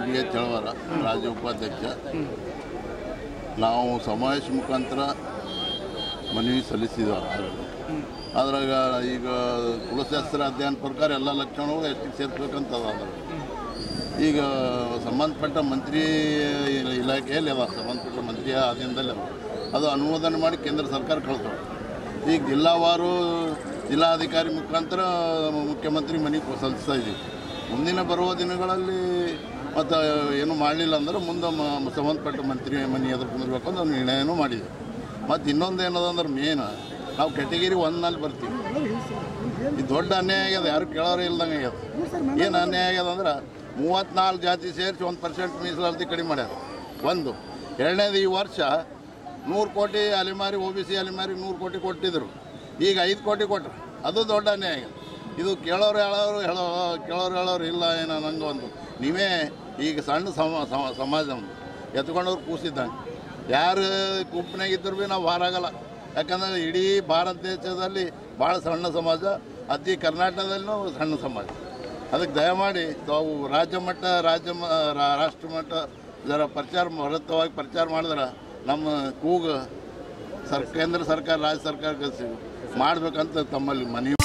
B H ಚಳವರ ರಾಜ್ಯ ಉಪಾಧ್ಯಕ್ಷ ನಾವು ಸಮಾವೇಶ ಮುಖಾಂತರ ಮನವಿ ಸಲ್ಲಿಸಿದ್ವಿ ಅದ್ರಾಗ ಈಗ ಕುಲಶಾಸ್ತ್ರ ಅಧ್ಯಯನ ಪ್ರಕಾರ ಎಲ್ಲ ಲಕ್ಷಣಗಳು ಎಷ್ಟಿಗೆ ಸೇರ್ಬೇಕಂತ ಅದ ಅದ್ರಾಗ ಈಗ ಸಂಬಂಧಪಟ್ಟ ಮಂತ್ರಿ ಇಲಾಖೆಯಲ್ಲಿ ಅದ ಸಂಬಂಧಪಟ್ಟ ಮಂತ್ರಿ ಆಧೀನದಲ್ಲಿ ಅದ ಅದು ಅನುಮೋದನೆ ಮಾಡಿ ಕೇಂದ್ರ ಸರ್ಕಾರ ಕಳಿಸ್ತಾರೆ ಈಗ ಜಿಲ್ಲಾವಾರು ಜಿಲ್ಲಾಧಿಕಾರಿ ಮುಖಾಂತರ ಮುಖ್ಯಮಂತ್ರಿ ಮನೆಗೆ ಸಲ್ಲಿಸ್ತಾ ಇದ್ದೀವಿ ಮುಂದಿನ ಬರುವ ದಿನಗಳಲ್ಲಿ ಮತ್ತು ಏನು ಮಾಡಲಿಲ್ಲ ಅಂದ್ರೆ ಮುಂದೆ ಮ- ಸಂಬಂಧಪಟ್ಟ ಮಂತ್ರಿ ಮನೆ ಎದುರು ಕುಂದಿರ್ಬೇಕು ಅಂತ ನಿರ್ಣಯನೂ ಮಾಡಿದೆ ಮತ್ತು ಇನ್ನೊಂದು ಏನದ ಅಂದ್ರೆ ಮೇನ್ ನಾವು ಕೆಟಗಿರಿ ಒಂದ್ನಲ್ಲಿ ಬರ್ತೀವಿ ಈ ದೊಡ್ಡ ಅನ್ಯಾಯ ಆಗ್ಯದ ಯಾರು ಕೇಳೋರು ಇಲ್ದಂಗೆ ಆಗ್ಯದ ಏನು ಅನ್ಯಾಯ ಆಗ್ಯದ ಅಂದ್ರೆ ಮೂವತ್ನಾಲ್ಕು ಜಾತಿ ಸೇರಿಸಿ ಒಂದು ಪರ್ಸೆಂಟ್ ಮೀಸಲಾತಿ ಕಡಿಮೆ ಮಾಡ್ಯಾರ ಒಂದು ಎರಡನೇದು ಈ ವರ್ಷ ನೂರು ಕೋಟಿ ಅಲೆಮಾರಿ ಒ ಬಿ ಸಿ ಅಲೆಮಾರಿ ನೂರು ಕೋಟಿ ಕೊಟ್ಟಿದ್ರು ಈಗ ಐದು ಕೋಟಿ ಕೊಟ್ರು ಅದು ದೊಡ್ಡ ಅನ್ಯಾಯ ಆಗ್ಯದ ಇದು ಕೇಳೋರು ಹೇಳೋರು ಹೇಳೋ ಕೇಳೋರು ಹೇಳೋರು ಇಲ್ಲ ಏನೋ ನಂಗೆ ಒಂದು ನೀವೇ ಈಗ ಸಣ್ಣ ಸಮ ಸಮ- ಸಮಾಜ ಒಂದು ಎತ್ಕೊಂಡವ್ರು ಕೂಸಿದ್ದಂಗೆ ಯಾರು ಗುಂಪಿನಾಗಿದ್ದರೂ ಭೀ ನಾವು ಹೊರಾಗಲ್ಲ ಯಾಕಂದರೆ ಇಡೀ ಭಾರತ ದೇಶದಲ್ಲಿ ಭಾಳ ಸಣ್ಣ ಸಮಾಜ ಅತಿ ಕರ್ನಾಟಕದಲ್ಲೂ ಸಣ್ಣ ಸಮಾಜ ಅದಕ್ಕೆ ದಯಮಾಡಿ ತಾವು ರಾಜ್ಯ ಮಟ್ಟ ರಾಜ್ಯ ಮ- ರಾ- ರಾಷ್ಟ್ರ ಮಟ್ಟ ಜರ ಪ್ರಚಾರ ಹೊರತವಾಗಿ ಪ್ರಚಾರ ಮಾಡಿದ್ರೆ ನಮ್ಮ ಕೂಗು ಸರ್ ಕೇಂದ್ರ ಸರ್ಕಾರ ರಾಜ್ಯ ಸರ್ಕಾರಕ್ಕೆ ಮಾಡಬೇಕಂತ ತಮ್ಮಲ್ಲಿ ಮನವಿ